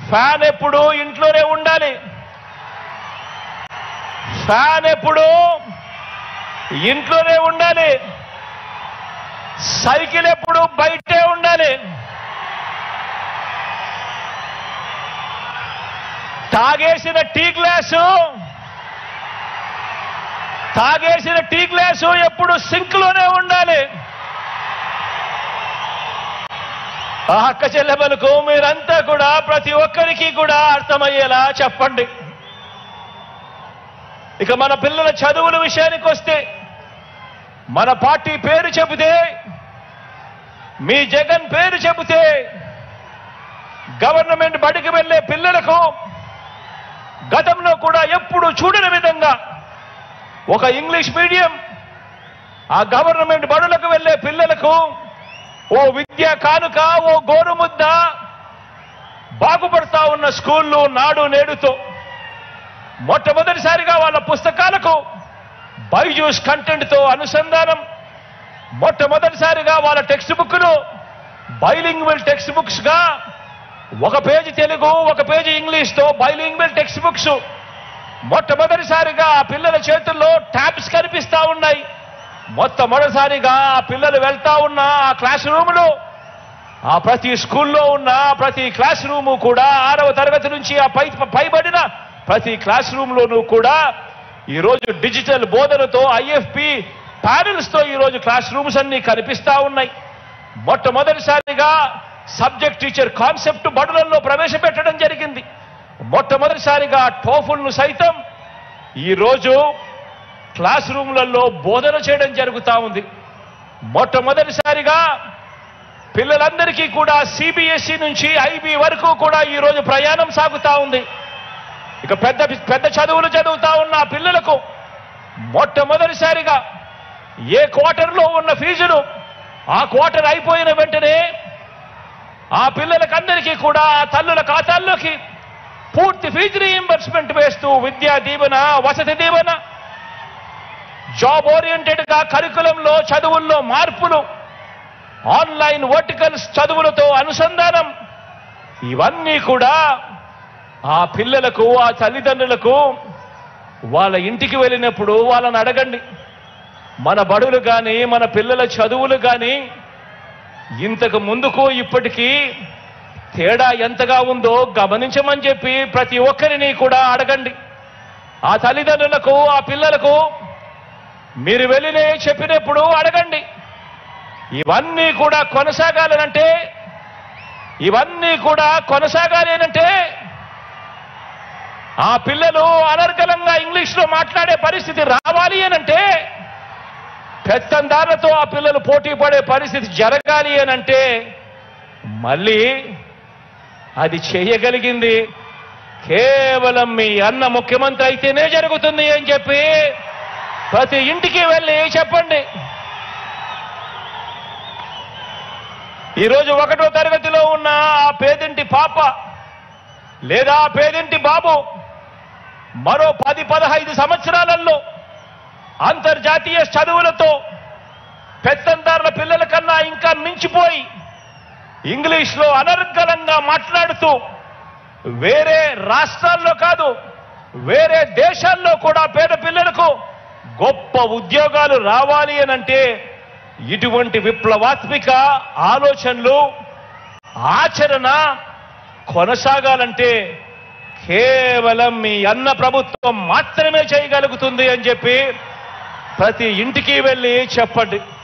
fan ఎప్పుడు ఇంట్లోనే ఉండాలి ఫ్యాన్ ఎప్పుడు ఇంట్లోనే ఉండాలి సైకిల్ ఎప్పుడు బయటే ఉండాలి తాగేసిన టీ గ్లాసు తాగేసిన టీ గ్లాసు ఎప్పుడు సింక్ లోనే ఉండాలి ఆ అక్క చెల్లెమ్మలకు మీరంతా కూడా ప్రతి ఒక్కరికి కూడా అర్థమయ్యేలా చెప్పండి ఇక మన పిల్లల చదువుల విషయానికి వస్తే మన పార్టీ పేరు చెబితే మీ జగన్ పేరు చెబితే గవర్నమెంట్ బడికి వెళ్ళే పిల్లలకు గతంలో కూడా ఎప్పుడు చూడని విధంగా ఒక ఇంగ్లీష్ మీడియం ఆ గవర్నమెంట్ బడులకు వెళ్ళే పిల్లలకు ఓ విద్యా కానుక ఓ గోరుముద్ద బాగుపడతా ఉన్న స్కూళ్ళు నాడు నేడుతో మొట్టమొదటిసారిగా వాళ్ళ పుస్తకాలకు బైజూస్ కంటెంట్ తో అనుసంధానం మొట్టమొదటిసారిగా వాళ్ళ టెక్స్ట్ బుక్లు బైలింగ్వల్ టెక్స్ట్ బుక్స్ గా ఒక పేజీ తెలుగు ఒక పేజీ ఇంగ్లీష్ తో బైలింగ్వల్ టెక్స్ట్ బుక్స్ మొట్టమొదటిసారిగా ఆ పిల్లల చేతుల్లో ట్యాబ్స్ కనిపిస్తా ఉన్నాయి మొట్టమొదటిసారిగా ఆ పిల్లలు వెళ్తా ఉన్న ఆ క్లాస్ రూములు ఆ ప్రతి స్కూల్లో ఉన్న ప్రతి క్లాస్ రూము కూడా ఆరవ తరగతి నుంచి ఆ పై పైబడిన ప్రతి క్లాస్ రూమ్ లోనూ కూడా ఈ రోజు డిజిటల్ బోధనతో ఐఎఫ్పి ప్యానల్స్ తో ఈ రోజు క్లాస్ రూమ్స్ అన్ని కనిపిస్తా ఉన్నాయి మొట్టమొదటిసారిగా సబ్జెక్ట్ టీచర్ కాన్సెప్ట్ బడులలో ప్రవేశపెట్టడం జరిగింది మొట్టమొదటిసారిగా టోఫుల్ను సైతం ఈ రోజు క్లాస్ రూమ్లలో బోధన చేయడం జరుగుతా ఉంది మొట్టమొదటిసారిగా పిల్లలందరికీ కూడా సిబిఎస్ఈ నుంచి ఐబీ వరకు కూడా ఈ రోజు ప్రయాణం సాగుతా ఉంది ఇక పెద్ద పెద్ద చదువులు చదువుతా ఉన్న ఆ పిల్లలకు మొట్టమొదటిసారిగా ఏ క్వార్టర్లో ఉన్న ఫీజులు ఆ క్వార్టర్ అయిపోయిన వెంటనే ఆ పిల్లలకందరికీ కూడా ఆ తల్లుల ఖాతాల్లోకి పూర్తి ఫీజు రీయింబర్స్మెంట్ వేస్తూ విద్యా దీవెన వసతి దీవెన జాబ్ ఓరియంటెడ్ గా కరికులంలో చదువుల్లో మార్పులు ఆన్లైన్ వర్టికల్స్ చదువులతో అనుసంధానం ఇవన్నీ కూడా ఆ పిల్లలకు ఆ తల్లిదండ్రులకు వాళ్ళ ఇంటికి వెళ్ళినప్పుడు వాళ్ళని అడగండి మన బడులు కానీ మన పిల్లల చదువులు కానీ ఇంతకు ముందుకు ఇప్పటికీ తేడా ఎంతగా ఉందో గమనించమని చెప్పి ప్రతి ఒక్కరిని కూడా అడగండి ఆ తల్లిదండ్రులకు ఆ పిల్లలకు మీరు వెళ్ళినే చెప్పినప్పుడు అడగండి ఇవన్నీ కూడా కొనసాగాలనంటే ఇవన్నీ కూడా కొనసాగాలి అనంటే ఆ పిల్లలు అనర్గళంగా ఇంగ్లీష్ లో మాట్లాడే పరిస్థితి రావాలి అనంటే పెత్తందారులతో ఆ పిల్లలు పోటీ పడే పరిస్థితి జరగాలి అనంటే మళ్ళీ అది చేయగలిగింది కేవలం మీ అన్న ముఖ్యమంత్రి అయితేనే జరుగుతుంది అని చెప్పి ప్రతి ఇంటికి వెళ్ళి చెప్పండి ఈరోజు ఒకటో తరగతిలో ఉన్న ఆ పేదింటి పాప లేదా ఆ పేదింటి బాబు మరో పది పదహైదు సంవత్సరాలలో అంతర్జాతీయ చదువులతో పెత్తందారుల పిల్లల కన్నా ఇంకా మించిపోయి ఇంగ్లీష్ లో అనర్గళంగా మాట్లాడుతూ వేరే రాష్ట్రాల్లో కాదు వేరే దేశాల్లో కూడా పేద పిల్లలకు గొప్ప ఉద్యోగాలు రావాలి అనంటే ఇటువంటి విప్లవాత్మిక ఆలోచనలు ఆచరణ కొనసాగాలంటే కేవలం మీ అన్న ప్రభుత్వం మాత్రమే చేయగలుగుతుంది అని చెప్పి ప్రతి ఇంటికి వెళ్ళి చెప్పండి